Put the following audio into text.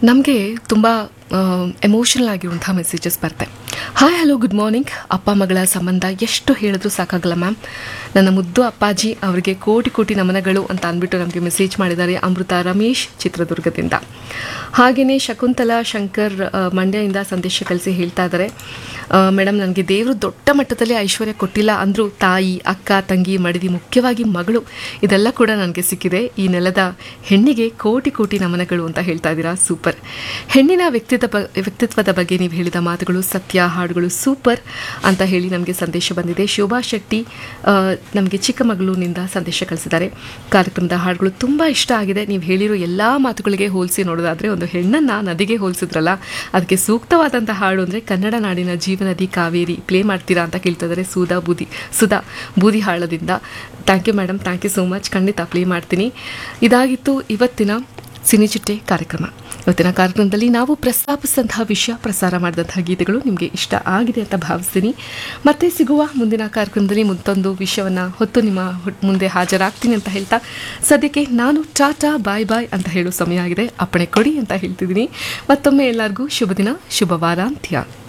ನಮಗೆ ತುಂಬ ಎಮೋಷನಲ್ ಆಗಿರುವಂಥ ಮೆಸೇಜಸ್ ಬರ್ತವೆ ಹಾಯ್ ಹಲೋ ಗುಡ್ ಮಾರ್ನಿಂಗ್ ಅಪ್ಪ ಮಗಳ ಸಂಬಂಧ ಎಷ್ಟು ಹೇಳಿದ್ರು ಸಾಕಾಗಲ್ಲ ಮ್ಯಾಮ್ ನನ್ನ ಮುದ್ದು ಅಪ್ಪಾಜಿ ಅವರಿಗೆ ಕೋಟಿ ಕೋಟಿ ನಮನಗಳು ಅಂತ ಅಂದ್ಬಿಟ್ಟು ನಮಗೆ ಮೆಸೇಜ್ ಮಾಡಿದ್ದಾರೆ ಅಮೃತ ರಮೇಶ್ ಚಿತ್ರದುರ್ಗದಿಂದ ಹಾಗೆಯೇ ಶಕುಂತಲಾ ಶಂಕರ್ ಆ, ಮಂಡ್ಯದಿಂದ ಸಂದೇಶ ಕಳಿಸಿ ಹೇಳ್ತಾ ಇದ್ದಾರೆ ಮೇಡಮ್ ನನಗೆ ದೇವರು ದೊಡ್ಡ ಮಟ್ಟದಲ್ಲಿ ಐಶ್ವರ್ಯ ಕೊಟ್ಟಿಲ್ಲ ಅಂದರೂ ತಾಯಿ ಅಕ್ಕ ತಂಗಿ ಮಡಿದಿ ಮುಖ್ಯವಾಗಿ ಮಗಳು ಇದೆಲ್ಲ ಕೂಡ ನನಗೆ ಸಿಕ್ಕಿದೆ ಈ ನೆಲದ ಹೆಣ್ಣಿಗೆ ಕೋಟಿ ಕೋಟಿ ನಮನಗಳು ಅಂತ ಹೇಳ್ತಾ ಇದ್ದೀರಾ ಸೂಪರ್ ಹೆಣ್ಣಿನ ವ್ಯಕ್ತಿತ್ವ ಬ- ವ್ಯಕ್ತಿತ್ವದ ಬಗ್ಗೆ ನೀವು ಹೇಳಿದ ಮಾತುಗಳು ಸತ್ಯ ಹಾಡುಗಳು ಸೂಪರ್ ಅಂತ ಹೇಳಿ ನಮಗೆ ಸಂದೇಶ ಬಂದಿದೆ ಶೋಭಾ ಶೆಟ್ಟಿ ಆ, ನಮಗೆ ಚಿಕ್ಕಮಗಳೂರಿನಿಂದ ಸಂದೇಶ ಕಳಿಸಿದ್ದಾರೆ ಕಾರ್ಯಕ್ರಮದ ಹಾಡುಗಳು ತುಂಬ ಇಷ್ಟ ಆಗಿದೆ ನೀವು ಹೇಳಿರೋ ಎಲ್ಲ ಮಾತುಗಳಿಗೆ ಹೋಲಿಸಿ ನೋಡೋದಾದರೆ ಒಂದು ಹೆಣ್ಣನ್ನು ನದಿಗೆ ಹೋಲಿಸಿದ್ರಲ್ಲ ಅದಕ್ಕೆ ಸೂಕ್ತವಾದಂಥ ಹಾಡು ಅಂದರೆ ಕನ್ನಡ ನಾಡಿನ ಜೀವನದಿ ಕಾವೇರಿ ಪ್ಲೇ ಮಾಡ್ತೀರಾ ಅಂತ ಕೇಳ್ತಾ ಇದ್ದಾರೆ ಸುಧಾ ಬೂದಿ ಸುಧಾ ಬೂದಿ ಹಾಳದಿಂದ thank you madam thank you so much ಖಂಡಿತ ಪ್ಲೇ ಮಾಡ್ತೀನಿ ಇದಾಗಿತ್ತು ಇವತ್ತಿನ ಸಿನಿಚಿಟ್ಟೆ ಕಾರ್ಯಕ್ರಮ ಇವತ್ತಿನ ಕಾರ್ಯಕ್ರಮದಲ್ಲಿ ನಾವು ಪ್ರಸ್ತಾಪಿಸಿದಂತಹ ವಿಷಯ ಪ್ರಸಾರ ಮಾಡಿದಂತಹ ಗೀತೆಗಳು ನಿಮಗೆ ಇಷ್ಟ ಆಗಿದೆ ಅಂತ ಭಾವಿಸ್ತೀನಿ ಮತ್ತೆ ಸಿಗುವ ಮುಂದಿನ ಕಾರ್ಯಕ್ರಮದಲ್ಲಿ ಮತ್ತೊಂದು ವಿಷಯವನ್ನು ಹೊತ್ತು ನಿಮ್ಮ ಹುಟ್- ಮುಂದೆ ಹಾಜರಾಗ್ತೀನಿ ಅಂತ ಹೇಳ್ತಾ ಸದ್ಯಕ್ಕೆ ನಾನು ಟಾಟಾ ಬಾಯ್ ಬಾಯ್ ಅಂತ ಹೇಳೋ ಸಮಯ ಆಗಿದೆ ಅಪ್ಪಣೆ ಕೊಡಿ ಅಂತ ಹೇಳ್ತಿದ್ದೀನಿ ಮತ್ತೊಮ್ಮೆ ಎಲ್ಲರಿಗೂ ಶುಭ ದಿನ ಶುಭ ವಾರಾಂತ್ಯ